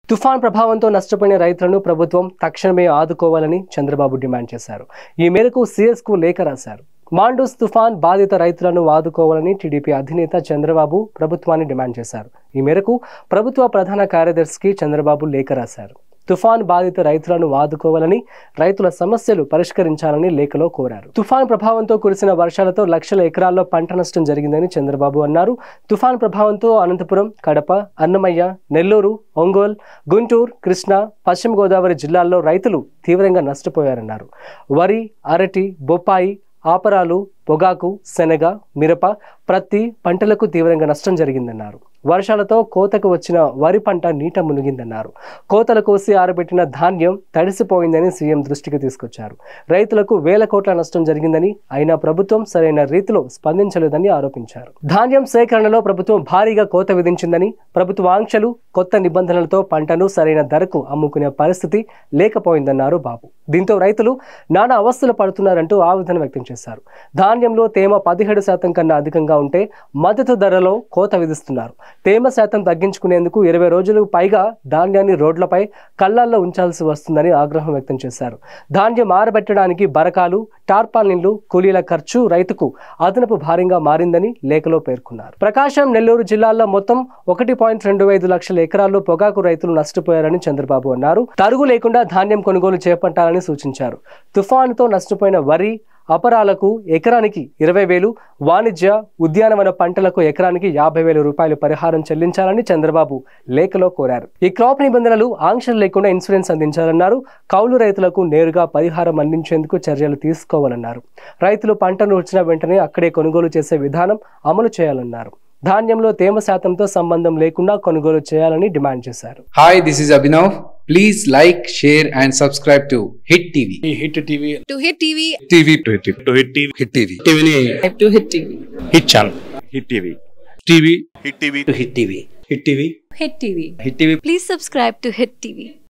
తుఫాన్ ప్రభావంతో నష్టపోయిన రైతులను ప్రభుత్వం తక్షణమే ఆదుకోవాలని చంద్రబాబు డిమాండ్ చేశారు ఈ మేరకు సిఎస్ కు లేఖ రాశారు మాండూస్ తుఫాన్ బాధిత రైతులను ఆదుకోవాలని టీడీపీ అధినేత చంద్రబాబు ప్రభుత్వాన్ని డిమాండ్ చేశారు ఈ మేరకు ప్రభుత్వ ప్రధాన కార్యదర్శికి చంద్రబాబు లేఖ రాశారు తుఫాన్ బాధిత రైతులను ఆదుకోవాలని రైతుల సమస్యలు పరిష్కరించాలని లేఖలో కోరారు తుఫాన్ ప్రభావంతో కురిసిన వర్షాలతో లక్షల ఎకరాల్లో పంట నష్టం జరిగిందని చంద్రబాబు అన్నారు తుఫాన్ ప్రభావంతో అనంతపురం కడప అన్నమయ్య నెల్లూరు ఒంగోలు గుంటూరు కృష్ణా పశ్చిమ గోదావరి జిల్లాల్లో రైతులు తీవ్రంగా నష్టపోయారన్నారు వరి అరటి బొప్పాయి ఆపరాలు పొగాకు శనగ మిరప ప్రత్తి పంటలకు తీవ్రంగా నష్టం జరిగిందన్నారు వర్షాలతో కోతకు వచ్చిన వరి పంట నీట మునిగిందన్నారు కోతలు కోసి ఆరబెట్టిన ధాన్యం తడిసిపోయిందని సీఎం దృష్టికి తీసుకొచ్చారు రైతులకు వేల కోట్ల నష్టం జరిగిందని అయినా ప్రభుత్వం సరైన రీతిలో స్పందించలేదని ఆరోపించారు ధాన్యం సేకరణలో ప్రభుత్వం భారీగా కోత విధించిందని ప్రభుత్వ ఆంక్షలు కొత్త నిబంధనలతో పంటను సరైన ధరకు అమ్ముకునే పరిస్థితి లేకపోయిందన్నారు బాబు దీంతో రైతులు నానా అవస్థలు పడుతున్నారంటూ ఆవేదన వ్యక్తం చేశారు ధాన్యంలో తేమ పదిహేడు శాతం కన్నా అధికంగా ఉంటే మద్దతు ధరలో కోత విధిస్తున్నారు తేమ శాతం తగ్గించుకునేందుకు ఇరవై రోజులకు పైగా ధాన్యాన్ని రోడ్లపై కళ్ళాల్లో ఉంచాల్సి వస్తుందని ఆగ్రహం వ్యక్తం చేశారు ధాన్యం ఆరబెట్టడానికి బరకాలు టార్పాలిన్లు కూలీల ఖర్చు రైతుకు అదనపు భారంగా మారిందని లేఖలో పేర్కొన్నారు ప్రకాశం నెల్లూరు జిల్లాల్లో మొత్తం ఒకటి పాయింట్ రెండు ఐదు లక్షల ఎకరాల్లో పొగాకు రైతులు నష్టపోయారని చంద్రబాబు అన్నారు తరుగు లేకుండా ధాన్యం కొనుగోలు చేపట్టాలని సూచించారు తుఫానుతో నష్టపోయిన వరి అపరాలకు ఎకరానికి ఇరవై వేలు వాణిజ్య ఉద్యానవన పంటలకు ఎకరానికి యాభై వేల రూపాయలు పరిహారం చెల్లించాలని చంద్రబాబు లేఖలో కోరారు ఈ క్రాప్ నిబంధనలు ఆంక్షలు లేకుండా ఇన్సూరెన్స్ అందించాలన్నారు కౌలు రైతులకు నేరుగా పరిహారం అందించేందుకు చర్యలు తీసుకోవాలన్నారు రైతులు పంటను వచ్చిన వెంటనే అక్కడే కొనుగోలు చేసే విధానం అమలు చేయాలన్నారు ధాన్యంలో తేమ శాతంతో సంబంధం లేకుండా కొనుగోలు చేయాలని డిమాండ్ చేశారు Hi, this is Abhinav. Please like, share, and subscribe to Hit TV. Hit TV to hit TV TV. To hit to hit TV Hit TV. టీవీని to hit TV hit channel hit TV TV hit TV to hit TV hit TV hit TV hit TV please subscribe to hit TV